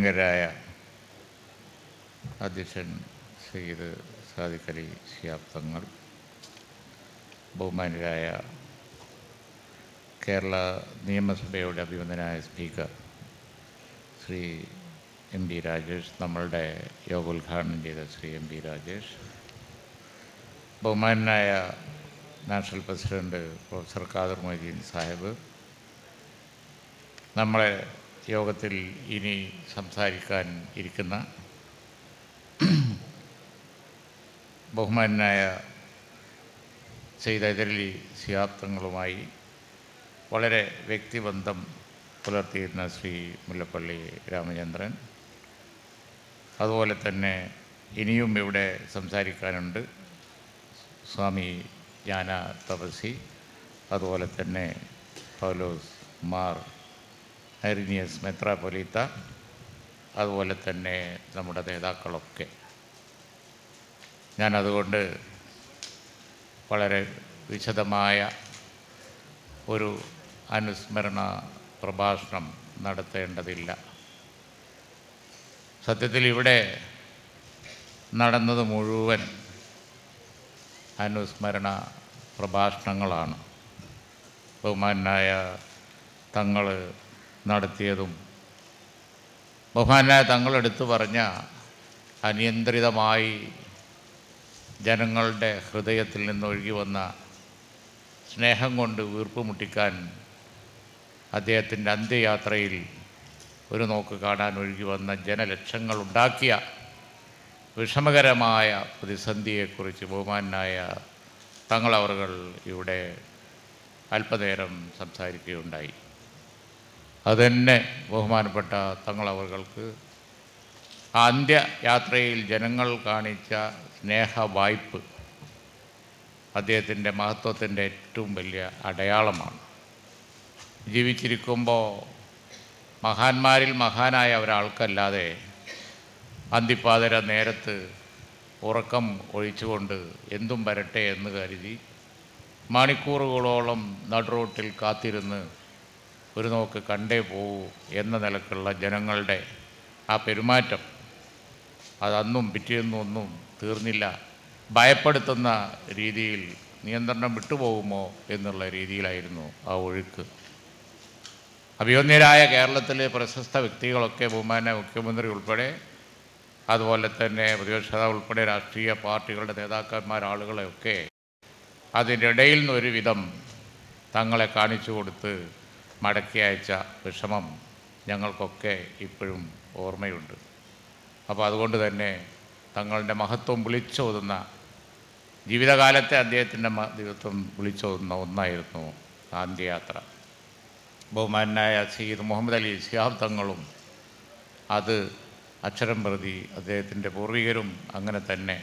പ്രിയങ്കരായ അധ്യക്ഷൻ സയ്യിദ് സാദിഖ് അലി ശിഹാബ് തങ്ങൾ ബഹുമാനരായ കേരള നിയമസഭയുടെ അഭിമതനായ speaker Shri M P Rajesh നമ്മളുടെ യോഗോദ്ഘാടനം ചെയ്ത ശ്രീ എം പി രാജേഷ് ബഹുമാനായ national president professor Khader Moideen Sahib നമ്മളെ യോഗത്തിൽ ഇനി സംസാരിക്കാൻ ഇരിക്കുന്ന ബഹുമാനായ ചെയ്തലി സിയാപ്തങ്ങളുമായി വളരെ വ്യക്തിബന്ധം പുലർത്തിയിരുന്ന ശ്രീ മുല്ലപ്പള്ളി രാമചന്ദ്രൻ അതുപോലെ തന്നെ ഇനിയും ഇവിടെ സംസാരിക്കാനുണ്ട് സ്വാമി ജ്ഞാന തപസി അതുപോലെ തന്നെ പൗലോസ് മാർ ഐറിനിയസ് മെത്രാപൊലീത്ത അതുപോലെ തന്നെ നമ്മുടെ നേതാക്കളൊക്കെ ഞാനതുകൊണ്ട് വളരെ വിശദമായ ഒരു അനുസ്മരണ പ്രഭാഷണം നടത്തേണ്ടതില്ല സത്യത്തിൽ ഇവിടെ നടന്നത് മുഴുവൻ അനുസ്മരണ പ്രഭാഷണങ്ങളാണ് ബഹുമാനായ തങ്ങൾ നടത്തിയതും ബഹുമാനായ തങ്ങളെടുത്തു പറഞ്ഞ അനിയന്ത്രിതമായി ജനങ്ങളുടെ ഹൃദയത്തിൽ നിന്ന് ഒഴുകി വന്ന സ്നേഹം കൊണ്ട് വീർപ്പ് മുട്ടിക്കാൻ അദ്ദേഹത്തിൻ്റെ അന്ത്യയാത്രയിൽ ഒരു നോക്ക് കാണാൻ ഒഴുകി വന്ന ജനലക്ഷങ്ങൾ ഉണ്ടാക്കിയ വിഷമകരമായ പ്രതിസന്ധിയെക്കുറിച്ച് ബഹുമാനായ തങ്ങളവറുകൾ ഇവിടെ അല്പനേരം സംസാരിക്കുകയുണ്ടായി അതുതന്നെ ബഹുമാനപ്പെട്ട തങ്ങളവറുകൾക്ക് ആ അന്ത്യയാത്രയിൽ ജനങ്ങൾ കാണിച്ച സ്നേഹ വായ്പ് അദ്ദേഹത്തിൻ്റെ മഹത്വത്തിൻ്റെ ഏറ്റവും വലിയ അടയാളമാണ് ജീവിച്ചിരിക്കുമ്പോൾ മഹാന്മാരിൽ മഹാനായ ഒരാൾക്കല്ലാതെ അന്തിപ്പാതിര നേരത്ത് ഉറക്കം ഒഴിച്ചുകൊണ്ട് എന്തും വരട്ടെ എന്ന് കരുതി മണിക്കൂറുകളോളം നടുറോട്ടിൽ കാത്തിരുന്ന് ഒരു നോക്ക് കണ്ടേ പോകൂ എന്ന നിലക്കുള്ള ജനങ്ങളുടെ ആ പെരുമാറ്റം അതന്നും പിറ്റേന്നും ഒന്നും തീർന്നില്ല ഭയപ്പെടുത്തുന്ന രീതിയിൽ നിയന്ത്രണം വിട്ടുപോകുമോ എന്നുള്ള രീതിയിലായിരുന്നു ആ ഒഴുക്ക് അഭിയോന്യരായ കേരളത്തിലെ പ്രശസ്ത വ്യക്തികളൊക്കെ ബഹുമാന മുഖ്യമന്ത്രി ഉൾപ്പെടെ അതുപോലെ തന്നെ പ്രതിപക്ഷ നേതാവ് ഉൾപ്പെടെ രാഷ്ട്രീയ പാർട്ടികളുടെ നേതാക്കന്മാർ ആളുകളെയൊക്കെ അതിൻ്റെ ഇടയിൽ നിന്ന് ഒരുവിധം തങ്ങളെ കാണിച്ചു കൊടുത്ത് മടക്കി അയച്ച വിഷമം ഞങ്ങൾക്കൊക്കെ ഇപ്പോഴും ഓർമ്മയുണ്ട് അപ്പോൾ അതുകൊണ്ട് തന്നെ തങ്ങളുടെ മഹത്വം വിളിച്ചോതുന്ന ജീവിതകാലത്തെ അദ്ദേഹത്തിൻ്റെ മഹത്വം വിളിച്ചോതുന്ന ഒന്നായിരുന്നു ഗാന്ധിയാത്ര ബഹുമാനായ സയ്യിദ് മുഹമ്മദ് അലി സിഹാബ് തങ്ങളും അത് അക്ഷരം പ്രതി അദ്ദേഹത്തിൻ്റെ പൂർവികരും അങ്ങനെ തന്നെ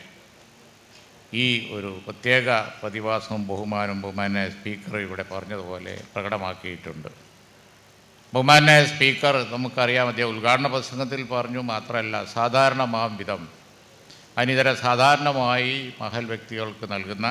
ഈ ഒരു പ്രത്യേക പ്രതിഭാസവും ബഹുമാനവും ബഹുമാനായ സ്പീക്കർ ഇവിടെ പറഞ്ഞതുപോലെ പ്രകടമാക്കിയിട്ടുണ്ട് ബഹുമാനായ സ്പീക്കർ നമുക്കറിയാം അദ്ദേഹം ഉദ്ഘാടന പ്രസംഗത്തിൽ പറഞ്ഞു മാത്രമല്ല സാധാരണമാം വിധം അനിതര സാധാരണമായി മഹൽ വ്യക്തികൾക്ക് നൽകുന്ന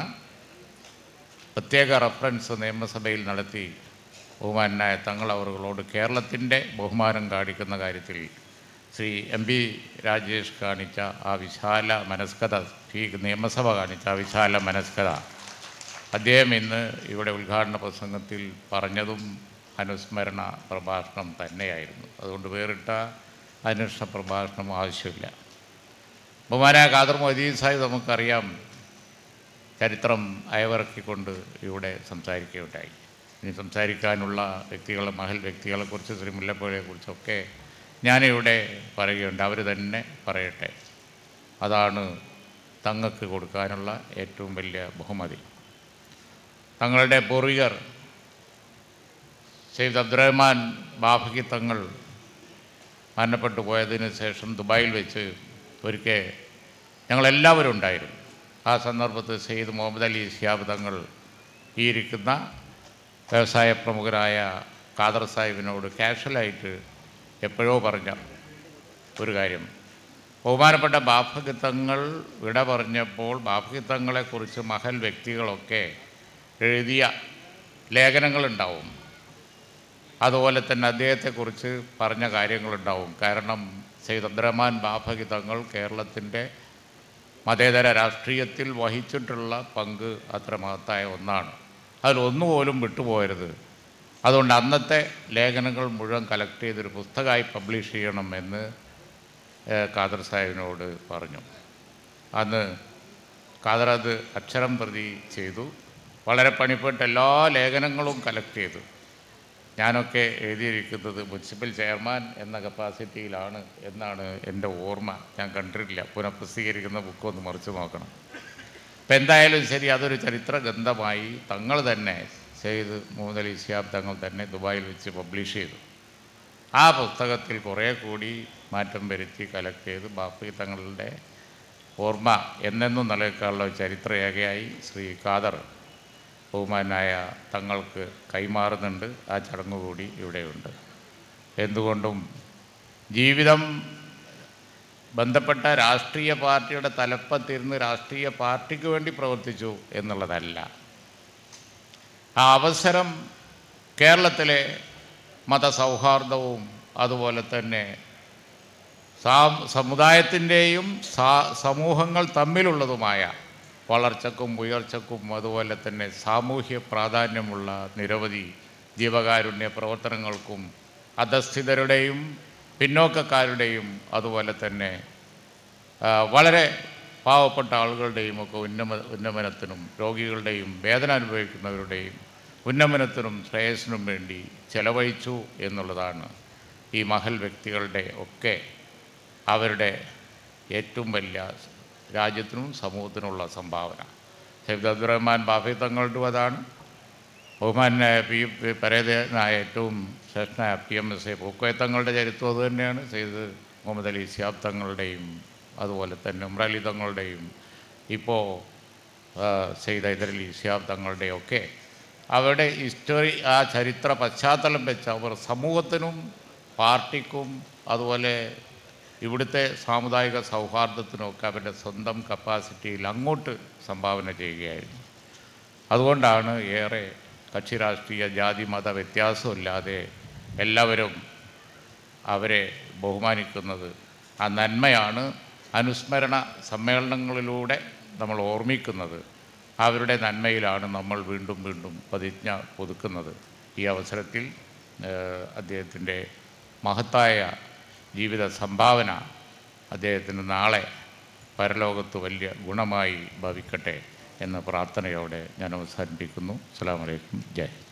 പ്രത്യേക റഫറൻസ് നിയമസഭയിൽ നടത്തി ബഹുമാനായ തങ്ങൾ അവറുകളോട് കേരളത്തിൻ്റെ ബഹുമാനം കാണിക്കുന്ന കാര്യത്തിൽ ശ്രീ എം പി രാജേഷ് കാണിച്ച ആ വിശാല മനസ്കത ഈ നിയമസഭ കാണിച്ച ആ വിശാല മനസ്കത അദ്ദേഹം ഇന്ന് ഇവിടെ ഉദ്ഘാടന പ്രസംഗത്തിൽ പറഞ്ഞതും അനുസ്മരണ പ്രഭാഷണം തന്നെയായിരുന്നു അതുകൊണ്ട് വേറിട്ട അനുഷ്ഠ പ്രഭാഷണം ആവശ്യമില്ല ബഹുമാനായ ഖാദർ മൊയ്തീൻ സാഹിബ് നമുക്കറിയാം ചരിത്രം അയവിറക്കിക്കൊണ്ട് ഇവിടെ സംസാരിക്കുകയുണ്ടായി ഇനി സംസാരിക്കാനുള്ള വ്യക്തികളെ മഹൽ വ്യക്തികളെക്കുറിച്ച് ശ്രീ മുല്ലപ്പുഴയെക്കുറിച്ചൊക്കെ ഞാനിവിടെ പറയുകയുണ്ട് അവർ തന്നെ പറയട്ടെ അതാണ് തങ്ങൾക്ക് കൊടുക്കാനുള്ള ഏറ്റവും വലിയ ബഹുമതി തങ്ങളുടെ പൂർവികർ സെയ്ദ് അബ്ദുറഹ്മാൻ ബാഫക്കി തങ്ങൾ മരണപ്പെട്ടു പോയതിന് ശേഷം ദുബായിൽ വെച്ച് ഒരിക്കൽ ഞങ്ങളെല്ലാവരും ഉണ്ടായിരുന്നു ആ സന്ദർഭത്തിൽ സെയ്ദ് മുഹമ്മദ് അലി സിയാബ് തങ്ങൾ ഈ ഇരിക്കുന്ന വ്യവസായ പ്രമുഖരായ ഖാദർ സാഹിബിനോട് കാഷ്വലായിട്ട് എപ്പോഴോ പറഞ്ഞ ഒരു കാര്യം ബഹുമാനപ്പെട്ട ബാഫഗിത്തങ്ങൾ വിട പറഞ്ഞപ്പോൾ ബാഫഗിത്തങ്ങളെക്കുറിച്ച് മഹൽ വ്യക്തികളൊക്കെ എഴുതിയ ലേഖനങ്ങളുണ്ടാവും അതുപോലെ തന്നെ അദ്ദേഹത്തെക്കുറിച്ച് പറഞ്ഞ കാര്യങ്ങളുണ്ടാവും കാരണം സെയ്ദ് അബ്ദുറഹ്മാൻ ബാഫകി തങ്ങൾ കേരളത്തിൻ്റെ മതേതര രാഷ്ട്രീയത്തിൽ വഹിച്ചിട്ടുള്ള പങ്ക് അത്ര മഹത്തായ ഒന്നാണ് അതിലൊന്നുപോലും വിട്ടുപോകരുത് അതുകൊണ്ട് അന്നത്തെ ലേഖനങ്ങൾ മുഴുവൻ കളക്ട് ചെയ്തൊരു പുസ്തകമായി പബ്ലിഷ് ചെയ്യണം എന്ന് ഏഹ്, ഖാദർ സാഹിബിനോട് പറഞ്ഞു അന്ന് ഖാദർ അത് അക്ഷരം പ്രതി ചെയ്തു വളരെ പണിപ്പെട്ട് എല്ലാ ലേഖനങ്ങളും കളക്ട് ചെയ്തു ഞാനൊക്കെ എഴുതിയിരിക്കുന്നത് മുനിസിപ്പൽ ചെയർമാൻ എന്ന കപ്പാസിറ്റിയിലാണ് എന്നാണ് എൻ്റെ ഓർമ്മ ഞാൻ കണ്ടിട്ടില്ല പുനഃപ്രസിദ്ധീകരിക്കുന്ന ബുക്ക് ഒന്ന് മറിച്ച് നോക്കണം ഇപ്പം എന്തായാലും ശരി അതൊരു ചരിത്ര ഗ്രന്ഥമായി തങ്ങൾ തന്നെ ചെയ്ത് മൂന്നലി ശിഹാബ് തങ്ങൾ തന്നെ ദുബായിൽ വെച്ച് പബ്ലിഷ് ചെയ്തു ആ പുസ്തകത്തിൽ കുറേ കൂടി മാറ്റം വരുത്തി കലക്ട് ചെയ്ത് ബാപ്പി തങ്ങളുടെ ഓർമ്മ എന്നെന്നും നിലനിൽക്കാനുള്ള ഒരു ചരിത്രരേഖയായി ശ്രീ ഖാദർ ബഹുമാനായ തങ്ങൾക്ക് കൈമാറുന്നുണ്ട് ആ ചടങ്ങ് കൂടി ഇവിടെയുണ്ട് എന്തുകൊണ്ടും ജീവിതം ബന്ധപ്പെട്ട രാഷ്ട്രീയ പാർട്ടിയുടെ തലപ്പത്തിരുന്ന് രാഷ്ട്രീയ പാർട്ടിക്ക് വേണ്ടി പ്രവർത്തിച്ചു എന്നുള്ളതല്ല ആ അവസരം കേരളത്തിലെ മതസൗഹാർദ്ദവും അതുപോലെ തന്നെ സാ സമുദായത്തിൻ്റെയും സാ സമൂഹങ്ങൾ തമ്മിലുള്ളതുമായ വളർച്ചക്കും ഉയർച്ചക്കും അതുപോലെ തന്നെ സാമൂഹ്യ പ്രാധാന്യമുള്ള നിരവധി ജീവകാരുണ്യ പ്രവർത്തനങ്ങൾക്കും അധസ്ഥിതരുടെയും പിന്നോക്കക്കാരുടെയും അതുപോലെ തന്നെ ആ, വളരെ പാവപ്പെട്ട ആളുകളുടെയും ഒക്കെ ഉന്നമ ഉന്നമനത്തിനും രോഗികളുടെയും വേദന അനുഭവിക്കുന്നവരുടെയും ഉന്നമനത്തിനും ശ്രേയസ്സിനും വേണ്ടി ചെലവഴിച്ചു എന്നുള്ളതാണ് ഈ മഹൽ വ്യക്തികളുടെ ഒക്കെ അവരുടെ ഏറ്റവും വലിയ രാജ്യത്തിനും സമൂഹത്തിനുമുള്ള സംഭാവന ഷെയ്ഖ് അബ്ദുറഹ്മാൻ ബാഫി തങ്ങളുടെ അതാണ് ബഹുമാനായ പി പരേതനായ ഏറ്റവും ശ്രേഷ്ഠനായ P M S A Pookoya തങ്ങളുടെ ചരിത്രം അത് തന്നെയാണ് സെയ്ദ് മുഹമ്മദ് അലി സിയാബ് തങ്ങളുടെയും അതുപോലെ തന്നെ ഉമ്രലി തങ്ങളുടെയും ഇപ്പോൾ സെയ്ദ് ഹൈദരലി സിയാബ് തങ്ങളുടെയും ഒക്കെ അവരുടെ ഹിസ്റ്ററി ആ ചരിത്ര പശ്ചാത്തലം വെച്ച് അവർ സമൂഹത്തിനും പാർട്ടിക്കും അതുപോലെ ഇവിടുത്തെ സാമുദായിക സൗഹാർദ്ദത്തിനുമൊക്കെ അവരുടെ സ്വന്തം കപ്പാസിറ്റിയിൽ അങ്ങോട്ട് സംഭാവന ചെയ്യുകയായിരുന്നു അതുകൊണ്ടാണ് ഏറെ കക്ഷി രാഷ്ട്രീയ ജാതി മത വ്യത്യാസമില്ലാതെ എല്ലാവരും അവരെ ബഹുമാനിക്കുന്നത് ആ നന്മയാണ് അനുസ്മരണ സമ്മേളനങ്ങളിലൂടെ നമ്മൾ ഓർമ്മിക്കുന്നത് അവരുടെ നന്മയിലാണ് നമ്മൾ വീണ്ടും വീണ്ടും പ്രതിജ്ഞ പുതുക്കുന്നത് ഈ അവസരത്തിൽ ഏഹ്, അദ്ദേഹത്തിൻ്റെ മഹത്തായ ജീവിത സംഭാവന അദ്ദേഹത്തിന് നാളെ പരലോകത്ത് വലിയ ഗുണമായി ഭവിക്കട്ടെ എന്ന പ്രാർത്ഥനയോടെ ഞാൻ അവസാനിപ്പിക്കുന്നു അസ്സാം വലൈക്കും ജയ് ഹിന്ദ്.